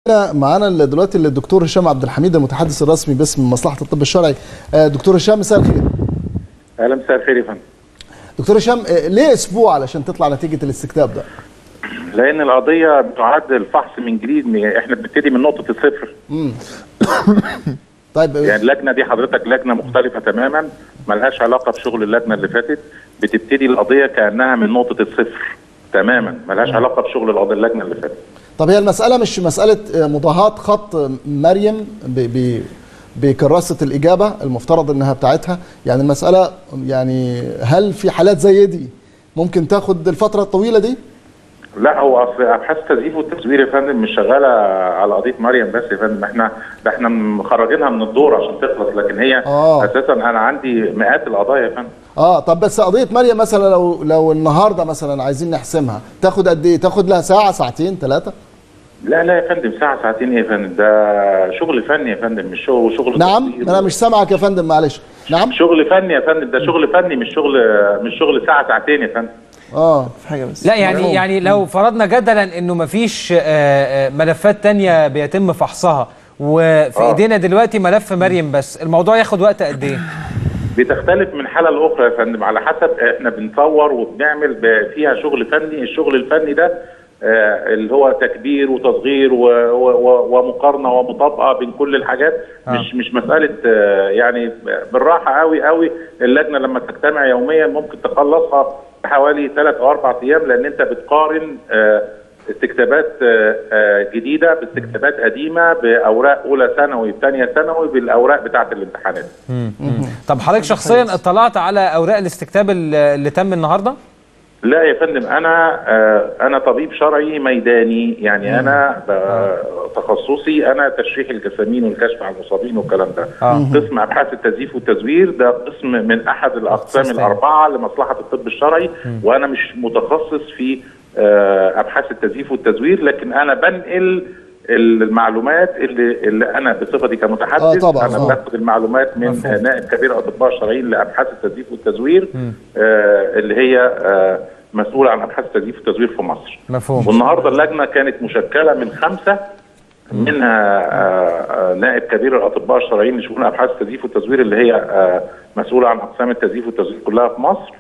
معانا دلوقتي الدكتور هشام عبد الحميد المتحدث الرسمي باسم مصلحه الطب الشرعي آه، دكتور هشام مساء الخير اهلا مساء الخير يا فندم دكتور هشام آه، ليه اسبوع علشان تطلع نتيجه الاستكتاب ده لان القضيه بتعد الفحص من جديد احنا بنبتدي من نقطه الصفر طيب آه، يعني اللجنه دي حضرتك لجنه مختلفه تماما ملهاش علاقه بشغل اللجنه اللي فاتت بتبتدي القضيه كانها من نقطه الصفر تماما ملهاش علاقه بشغل القضيه اللجنه اللي فاتت طب هي المساله مش مساله آه، مضاهاه خط مريم ب ب بكراسه الاجابه المفترض انها بتاعتها يعني المساله يعني هل في حالات زي دي ممكن تاخد الفتره الطويله دي لا هو اصل ابحاث التزييف والتصوير يا فندم مش شغاله على قضيه مريم بس يا فندم احنا ده احنا مخرجينها من الدور عشان تخلص لكن هي آه. اساسا انا عندي مئات القضايا يا فندم اه طب بس قضيه مريم مثلا لو لو النهارده مثلا عايزين نحسمها تاخد قد ايه تاخد لها ساعه ساعتين ثلاثه لا لا يا فندم ساعه ساعتين إيه يا فندم ده شغل فني يا فندم مش شغل شغل نعم تصوير. انا مش سامعك يا فندم معلش نعم شغل فني يا فندم ده شغل فني مش شغل مش شغل ساعه ساعتين يا فندم اه في حاجه بس لا يعني مفهوم. يعني لو فرضنا جدلا انه مفيش آه، آه، ملفات تانية بيتم فحصها وفي آه. ايدينا دلوقتي ملف مريم بس الموضوع ياخد وقت قد ايه؟ بتختلف من حاله لاخرى يا فندم على حسب احنا بنصور وبنعمل ب- فيها شغل فني الشغل الفني ده آه، اللي هو تكبير وتصغير و- و- و- ومقارنه ومطابقه بين كل الحاجات آه. مش مش مساله آه، يعني بالراحه قوي قوي اللجنه لما تجتمع يوميا ممكن تخلصها في حوالي ثلاث او اربع ايام لان انت بتقارن آه، استكتابات آه، آه، جديده باستكتابات قديمه باوراق اولى ثانوي ثانيه ثانوي بالاوراق بتاعه الامتحانات طب حضرتك شخصيا اطلعت على اوراق الاستكتاب اللي اللي تم النهارده؟ لا يا فندم انا آه، انا طبيب شرعي ميداني يعني انا ب- تخصصي انا تشريح الجسامين والكشف عن المصابين والكلام ده آه. قسم ابحاث التزييف والتزوير ده قسم من احد الاقسام تسلم. الاربعه لمصلحه الطب الشرعي وانا مش متخصص في آه، ابحاث التزييف والتزوير لكن انا بنقل المعلومات اللي اللي انا بصفتي كمتحدث آه، طبعاً، انا آه. باخد المعلومات من مفهوم. آه، نائب كبير الاطباء الشرعيين لابحاث التزييف والتزوير آه، اللي هي آه، مسؤوله عن ابحاث التزييف والتزوير في مصر مفهوم والنهارده اللجنه كانت مشكله من خمسه منها آه، آه، نائب كبير الاطباء الشرعيين لشؤون ابحاث التزييف والتزوير اللي هي آه، مسؤوله عن اقسام التزييف والتزوير كلها في مصر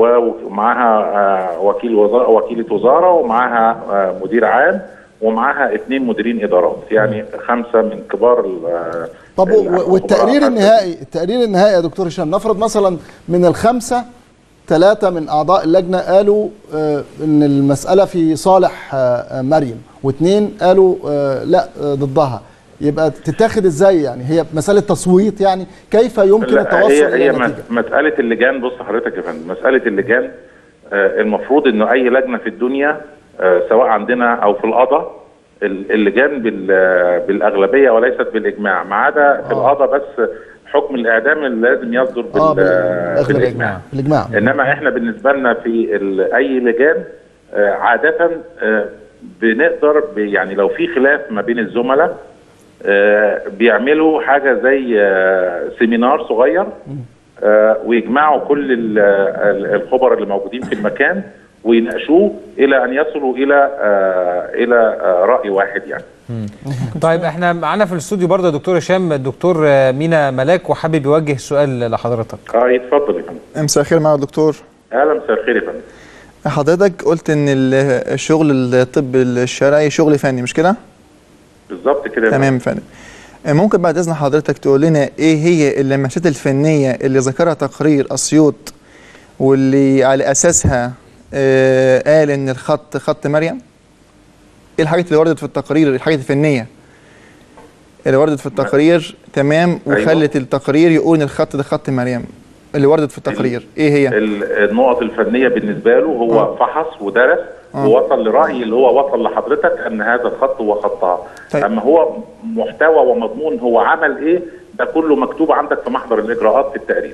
ومعاها آه، وكيل وزاره وكيله وزاره ومعاها آه، مدير عام ومعاها اثنين مديرين ادارات يعني خمسه من كبار ال- آه، طب و- ال- والتقرير خبراء النهائي التقرير النهائي يا دكتور هشام نفرض مثلا من الخمسه ثلاثه من اعضاء اللجنه قالوا آه، ان المساله في صالح آه، آه، مريم واثنين قالوا آه، لا آه، ضدها يبقى تتاخد ازاي يعني هي مساله تصويت يعني كيف يمكن لا، التوصل هي الى هي نتيجه مس- مساله اللجان بص حضرتك يا فندم مساله اللجان آه، المفروض انه اي لجنه في الدنيا آه، سواء عندنا او في القضاء ال- اللجان بال- آه، بالاغلبيه وليست بالاجماع ما عدا في القضاء بس حكم الاعدام اللي لازم يصدر بال- اه آه، بالأغلبية. بالاجماع بالاجماع انما احنا بالنسبه لنا في ال- اي لجان آه، عاده آه، بنقدر ب- يعني لو في خلاف ما بين الزملاء آه، بيعملوا حاجه زي آه، سيمينار صغير آه، ويجمعوا كل ال- ال- الخبراء اللي موجودين في المكان ويناقشوه الى ان يصلوا الى آه، الى آه، راي واحد يعني طيب احنا معانا في الاستوديو برضه يا دكتور هشام الدكتور آه، مينا ملاك وحابب يوجه سؤال لحضرتك اه يتفضل يا فندم مساء الخير معاك يا دكتور اهلا مساء الخير يا فندم حضرتك قلت ان ال- الشغل الطب الشرعي شغل فني مش كده بالظبط كده يا تمام يا فندم ممكن بعد اذن حضرتك تقول لنا ايه هي اللمسات الفنيه اللي ذكرها تقرير اسيوط واللي على اساسها آه قال ان الخط خط مريم ايه الحاجات اللي وردت في التقرير الحاجات الفنيه اللي وردت في التقرير تمام أيوة. وخلت التقرير يقول ان الخط ده خط مريم اللي وردت في التقرير ايه هي ال- النقط الفنيه بالنسبه له هو آه. فحص ودرس آه. ووصل لراي اللي هو وصل لحضرتك ان هذا الخط هو خطها طيب. اما هو محتوى ومضمون هو عمل ايه ده كله مكتوب عندك في محضر الاجراءات في التقرير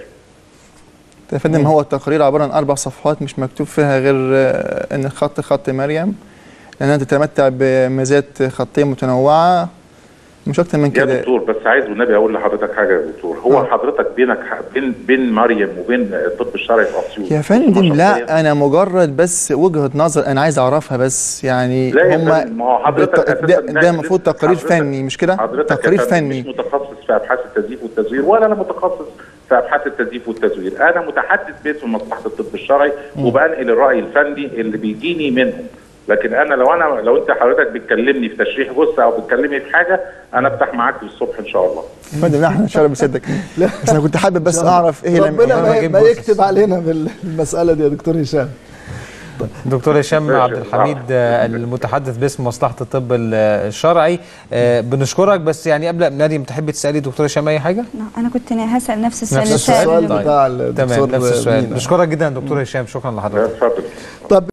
يا فندم هو التقرير عباره عن اربع صفحات مش مكتوب فيها غير آه، ان الخط خط مريم لانها تتمتع بميزات خطيه متنوعه مش اكتر من يا كده دكتور بس عايز والنبي اقول لحضرتك حاجه يا دكتور هو آه. حضرتك بينك بين بين مريم وبين الطب الشرعي في اسيوط يا فندم شخصية؟ لا انا مجرد بس وجهة نظر انا عايز اعرفها بس يعني لا يا هم فندم، ما هو حضرتك بالت- أساساً ده, لا، ده المفروض لسه تقرير حضرتك- فني مش كده حضرتك يا تقرير فندم مش فني متخصص في ابحاث التزييف والتزوير ولا انا متخصص في ابحاث التزييف والتزوير انا متحدث باسم مصلحه الطب الشرعي وبنقل الراي الفني اللي بيجيني منهم لكن انا لو انا لو انت حضرتك بتكلمني في تشريح جثه او بتكلمني في حاجه انا افتح معاك الصبح ان شاء الله يا فندم لا احنا نشرب بصدق بس انا كنت حابب بس اعرف ايه ربنا لما ما, أجيب ما بص. يكتب علينا بالمساله دي يا دكتور هشام دكتور هشام ماشي. عبد الحميد آه، المتحدث باسم مصلحه الطب ال- الشرعي آه، بنشكرك بس يعني قبل مريم تحبي تسالي دكتور هشام اي حاجه انا كنت هسال نفس السؤال اللي نفس السؤال؟ سأله السؤال طيب. بتاع الدكتور تمام نفس السؤال مينا. بنشكرك جدا دكتور هشام شكرا لا، لحضرتك اتفضل طب